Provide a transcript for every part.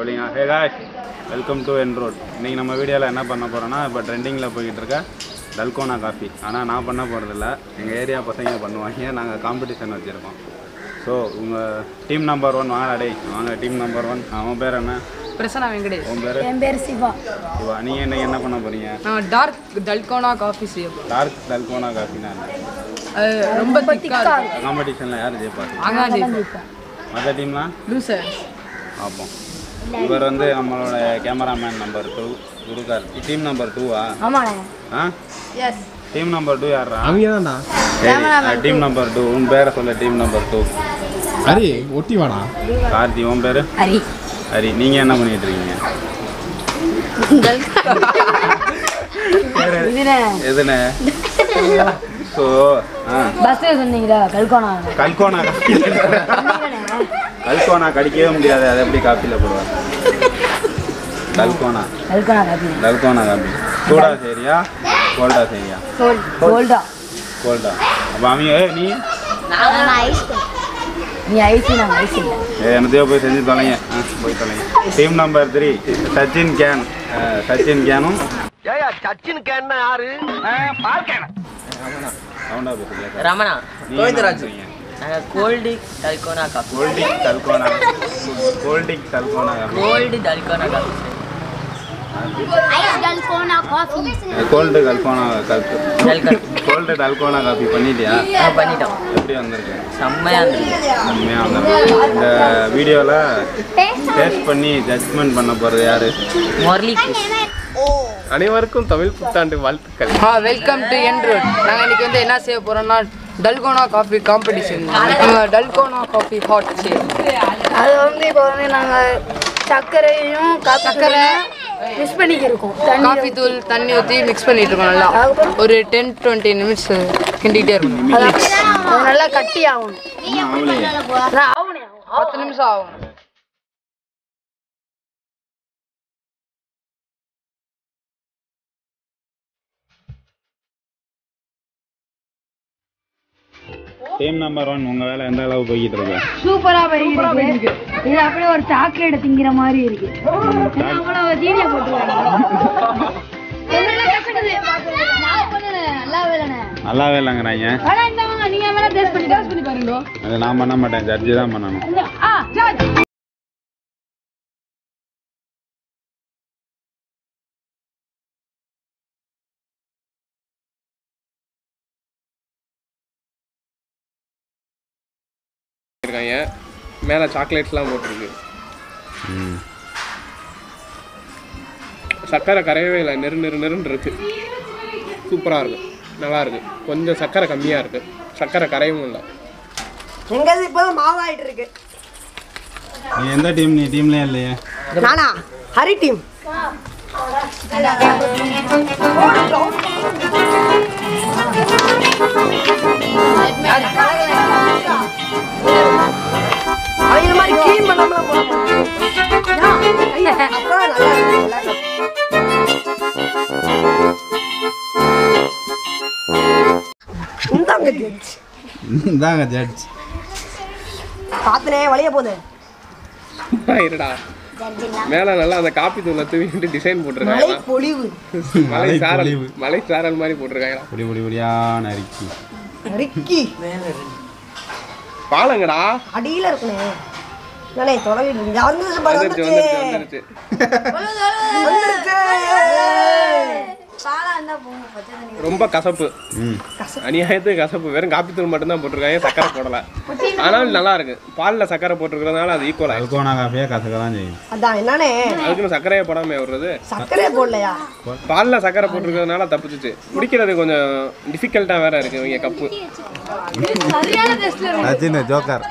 அப்படிங்களா hey guys welcome to என் road இன்றைக்கி நம்ம வீடியோவில் என்ன பண்ண போகிறோன்னா இப்போ ட்ரெண்டிங்கில் போய்கிட்டு இருக்க டல்கோனா காஃபி ஆனால் நான் பண்ண போகிறதில்ல எங்கள் ஏரியா பசங்க பண்ணுவாங்க நாங்கள் காம்படிஷன் வச்சுருக்கோம் ஸோ உங்கள் டீம் நம்பர் ஒன் வாங்கடா டேய் வாங்க டீம் நம்பர் ஒன் அவன் பேர் என்ன பிரசன்னா வெங்கடேஷ் உன் பேர் என் பேர் சிவா சிவா நீங்கள் என்ன என்ன பண்ண போகிறீங்க நான் டார்க் டல்கோனா காஃபி செய்ய போறேன். டார்க் டல்கோனா காஃபினா என்ன அது ரொம்ப திக்கா இருக்கும் காம்படிஷனில் யார் ஜெயிப்பாங்க அங்காண்டி மற்ற டீம்லாம் லூசர் பார்ப்போம் இவர் வந்து நம்மளோட கேமராமேன் நம்பர் டூ குருகார் டீம் நம்பர் டூவா ஆமாண்ணே ஆ எஸ் டீம் நம்பர் டூ யாரா அவங்க தான்டா டீம் நம்பர் டூ உன் பேரை சொல்ல டீம் நம்பர் டூ அரி ஒட்டி வாடா கார்த்தி உன் பேர் ஹரி ஹரி நீங்கள் என்ன பண்ணிட்டு இருக்கீங்க இதுண்ணே எதுண்ணே ஸோ ஆ பஸ்ல சொன்னீங்களா கல்கோனா கல்கோனா காஃபி கல்கோனா கடிக்கவே முடியாது அதை எப்படி காஃபியில் போடுவாங்க கல்கோனா கல்கோனா காப்பி கல்கோனா காஃபி சூடா சரியா கோல்டா சரியா கோல்டா கோல்டா அப்போ அவங்க ஏய், நீ நீ ஐசி நாங்கள் ஐசி ஏ என்னத்தையோ போய் செஞ்சு தொலைங்க ஆ போய் தொலைங்க டீம் நம்பர் த்ரீ சச்சின் கேன் ஆ, சச்சின் கேனும் ஏயா சச்சின் கேன்னா யாரு பால் கேன சவுண்டா பேசுறீங்க ரமணா கோவிந்தராஜ் நாங்கள் கோல்டு டல்கோனா காஃபி கோல்டிக் டல்கோனா கோல்டிக் dalgona cold dalgona coffee cold கல்கோனா கல்கு டல்கோனா கோல்டு டல்கோனா காஃபி பண்ணிட்டியா ஆ, பண்ணிட்டோம் எப்படி வந்திருக்கு செம்மையாக இருந்துச்சு உண்மையாக வந்திருக்கு இந்த வீடியோவில் டேஸ்ட் பண்ணி ஜட்ஜ்மெண்ட் பண்ண போகிறது யாரு முரளி கிருஷ் அனைவருக்கும் தமிழ் புத்தாண்டு வாழ்த்துக்கள் ஆ வெல்கம் டு என் ரோட் நாங்கள் இன்னைக்கு வந்து என்ன செய்ய போறோம்னா dalgona coffee competition dalgona coffee hot செய்ய அது வந்து இப்போ வந்து நாங்கள் சர்க்கரையும் சர்க்கரை மிஸ் பண்ணிக்கிருக்கோம் காஃபி தூள் தண்ணி ஊற்றி மிக்ஸ் பண்ணிட்டு இருக்கோம் நல்லா ஒரு டென் டுவெண்ட்டி நிமிட்ஸ் கிண்டிகிட்டே இருக்கணும் அது நல்லா கட்டி ஆகணும் அதான் ஆகணும் பத்து நிமிஷம் ஆகும் டீம் நம்பர் ஒன் உங்கள் வேலை எந்த அளவு போய்கிட்டு இருக்கு சூப்பரா போயிருக்கு இது அப்படியே ஒரு சாக்லேட் திங்கிற மாதிரி இருக்கு அவ்வளவு ஜீனியா போட்டுருவாங்க என்னெல்லாம் கசக்குது? நான் பண்ணுனேன், நல்லாவே இல்லைண்ணே. நல்லாவே இல்லைங்கிறாங்க ஆனா இந்தவங்க நீங்க வேணா டேஸ்ட் பண்ணி டேஸ்ட் பண்ணி பாருங்க அது நான் பண்ண மாட்டேன் ஜட்ஜி தான் பண்ணணும் இந்த- ஆ ஜார்ஜ் இருக்காங்க மேலே சாக்லேட்ஸ்லாம் போட்டிருக்கு சர்க்கரை கரையவே இல்லை நெரு நெரு நெருன்னு இருக்கு சூப்பராக இருக்கு நல்லா இருக்கு கொஞ்சம் சர்க்கரை கம்மியாக இருக்கு சர்க்கரை கரையவும் இல்லை எங்கது இப்போதான் மாவாயிட்டு இருக்கு நீ எந்த டீம் நீ டீம்லேயே இல்லையே நானா ஹரி டீம் அவங்க மாதிரி க்ளீன் பண்ணாமலாம் போட மாட்டாங்க. அப்பதான் நல்லா இருக்கு, நல்லா இருக்கு. இந்தாங்க judge. தாங்க ஜட்ஜ் பாத்துனே வழிய போகுது இருடா மேலே நல்லா அந்த காப்பி தூளை தூவிட்டு டிசைன் மழை போட்டிருக்காங்க பொழிவு மலை சாரல் பொழிவு. மலை சாரல் மாதிரி போட்டிருக்காங்க பொடி பொடி பொடியா நறுக்கி ரிக்கி பாலங்கடா அடியில இருக்குனே நானே தொலைவிட்டு இருக்கு வந்துருச்சு பாரு, வந்துருச்சு வந்துருச்சு வந்துருச்சு வந்துருச்சு வந்துருச்சு ரொம்ப கசப்பு ம் அநியாயத்துக்கு கசப்பு வெறும் காப்பி தூள் மட்டும்தான் போட்டிருக்காங்க சக்கரை போடல ஆனால் நல்லா இருக்கு பால்ல சக்கரை போட்டிருக்கிறதுனால அது ஈக்குவல் ஆகும் அல்கோனா காஃபியே கசக்க தான் செய்யும் அதான் என்னனே அதுக்குன்னு சக்கரையே போடாம விடுறது சர்க்கரையே போடலையா பால்ல சக்கரை போட்டிருக்கிறதுனால தப்பிச்சிச்சு குடிக்கிறது கொஞ்சம் டிஃபிகல்ட்டா வேற இருக்கு இவங்க கப்பு சச்சின் ஜோக்கர்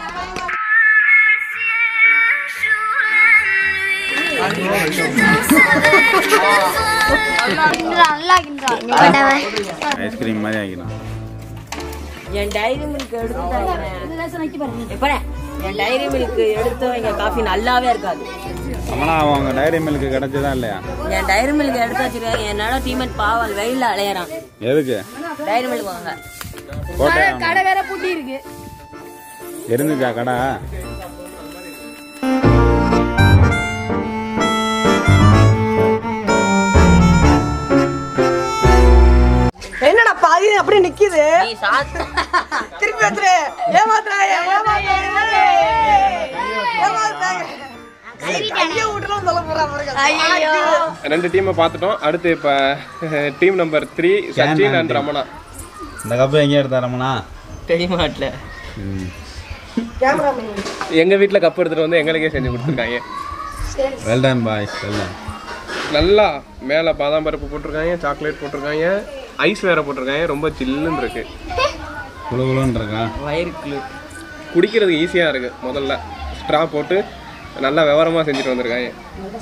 ஐஸ்கிரீம் மாதிரி ஆகிடும் என் டைரி மில்க் எடுத்து எப்படா என் டைரி மில்க் எடுத்தவங்க காஃபி நல்லாவே இருக்காது அம்மனா அவங்க டைரி மில்க் கிடைச்சதா இல்லையா என் டைரி மில்க் எடுத்து வச்சிருக்காங்க என்னோட டீமேட் பாவல் வெயில்ல அலையறான் எதுக்கு டைரி மில்க் வாங்க கோட்டை கடை வேற பூட்டி இருக்கு இருந்துச்சா கடை அது அப்படியே நிக்குது நீ சாத்து திருப்பி வச்சுரு ஏமாத்துறாங்க ஏமாத்துறாங்க ஏமாத்துறாங்க கையை விட்டுலாம் சொல்ல போறான் பாருங்க ரெண்டு டீமை பார்த்துட்டோம் அடுத்து இப்போ team number three Sachin and Ramana இந்த கப்பு எங்கே எடுத்தா ரமணா தெரியமாட்டல கேமராமேன் எங்கள் வீட்டில் கப் எடுத்துகிட்டு வந்து எங்களுக்கே செஞ்சு கொடுத்துருக்காங்க well done boys well done நல்லா மேலே பாதாம் பருப்பு போட்டிருக்காங்க சாக்லேட் போட்டிருக்காங்க ஐஸ் வேற போட்டிருக்காங்க ரொம்ப சில்லுன்னு இருக்கு குழு குழுன்னு இருக்கா வயிறு குளிர் குடிக்கிறதுக்கு ஈஸியாக இருக்கு முதல்ல ஸ்ட்ரா போட்டு நல்லா விவரமாக செஞ்சுட்டு வந்திருக்காங்க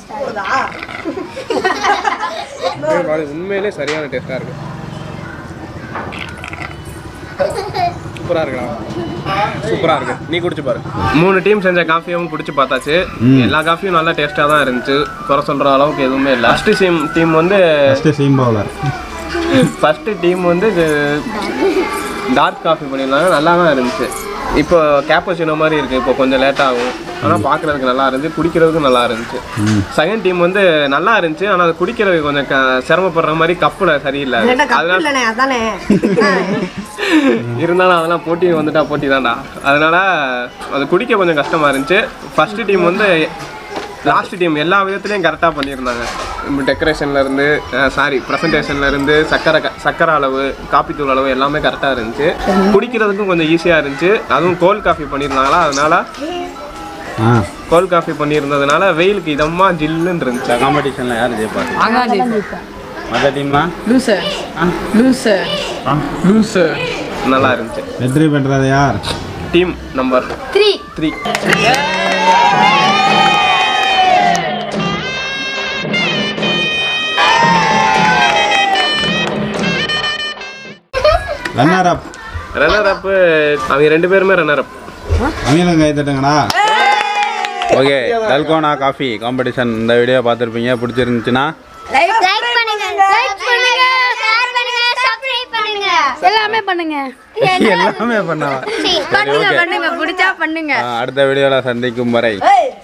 அது உண்மையிலே சரியான டேஸ்ட்டாக இருக்கு சூப்பராக இருக்குடா சூப்பராக இருக்கு நீ குடிச்சு பாரு மூணு டீம் செஞ்ச காஃபியும் குடிச்சு பார்த்தாச்சு எல்லா காஃபியும் நல்லா டேஸ்ட்டாக தான் இருந்துச்சு குறை சொல்கிற அளவுக்கு எதுவுமே இல்லை ஃபஸ்ட்டு டீம் டீம் வந்து first seam bowler first team வந்து டார்க் காஃபி பண்ணியிருந்தாங்க நல்லா தான் இருந்துச்சு இப்போ கேப்பச்சினோ மாதிரி இருக்குது இப்போ கொஞ்சம் லேட் ஆகும் ஆனால் பார்க்குறதுக்கு நல்லா இருந்துச்சு குடிக்கிறதுக்கு நல்லா இருந்துச்சு செகண்ட் டீம் வந்து நல்லா இருந்துச்சு ஆனால் அது குடிக்கிறதுக்கு கொஞ்சம் க- சிரமப்படுற மாதிரி கப்பில் சரியில்லை என்ன கப்பு அதனால இல்லைண்ணே அதானே இருந்தாலும் அதெல்லாம் போட்டி வந்துட்டா போட்டி தான்டா அதனால அது குடிக்க கொஞ்சம் கஷ்டமா இருந்துச்சு ஃபர்ஸ்ட் டீம் வந்து லாஸ்ட் டீம் எல்லா விதத்துலையும் கரெக்டாக பண்ணியிருந்தாங்க டெக்கரேஷன்ல இருந்து சாரி ப்ரெசன்டேஷன்ல இருந்து சக்கரை க- சக்கரை அளவு காப்பி தூள் அளவு எல்லாமே கரெக்டாக இருந்துச்சு குடிக்கிறதுக்கும் கொஞ்சம் ஈஸியாக இருந்துச்சு அதுவும் கோல்ட் காஃபி பண்ணியிருந்தாங்களா அதனால ஆ கோல்ட் காஃபி பண்ணியிருந்ததுனால வெயிலுக்கு இதமாக ஜில்லுன்னு இருந்துச்சு இந்த காம்படிஷனில் யார் ஜெயிப்பாங்க ஆகாது மற்ற டீம்லாம் லூசர் லூசர் லூசர் நல்லா இருந்துச்சு வெற்றி பெற்றது யார் team number three three runner up runner up அவங்க ரெண்டு பேருமே ரன்னர் அப் அவங்களும் கை தட்டுங்கடா ஓகே டல்கோனா காஃபி காம்படிஷன் இந்த வீடியோ பார்த்துருப்பீங்க பிடிச்சிருந்துச்சுன்னா லைக் பண்ணுங்க லைக் பண்ணுங்க ஷேர் பண்ணுங்க சப்ஸ்கிரைப் பண்ணுங்க எல்லாமே பண்ணுங்க எல்லாமே பண்ணவா பண்ணுங்க பண்ணுங்க பிடிச்சா பண்ணுங்க அடுத்த வீடியோவில் சந்திக்கும் வரை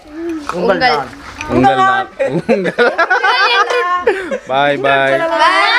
உங்கள் உங்கள் நான் உங்கள் பாய் பாய் Bye.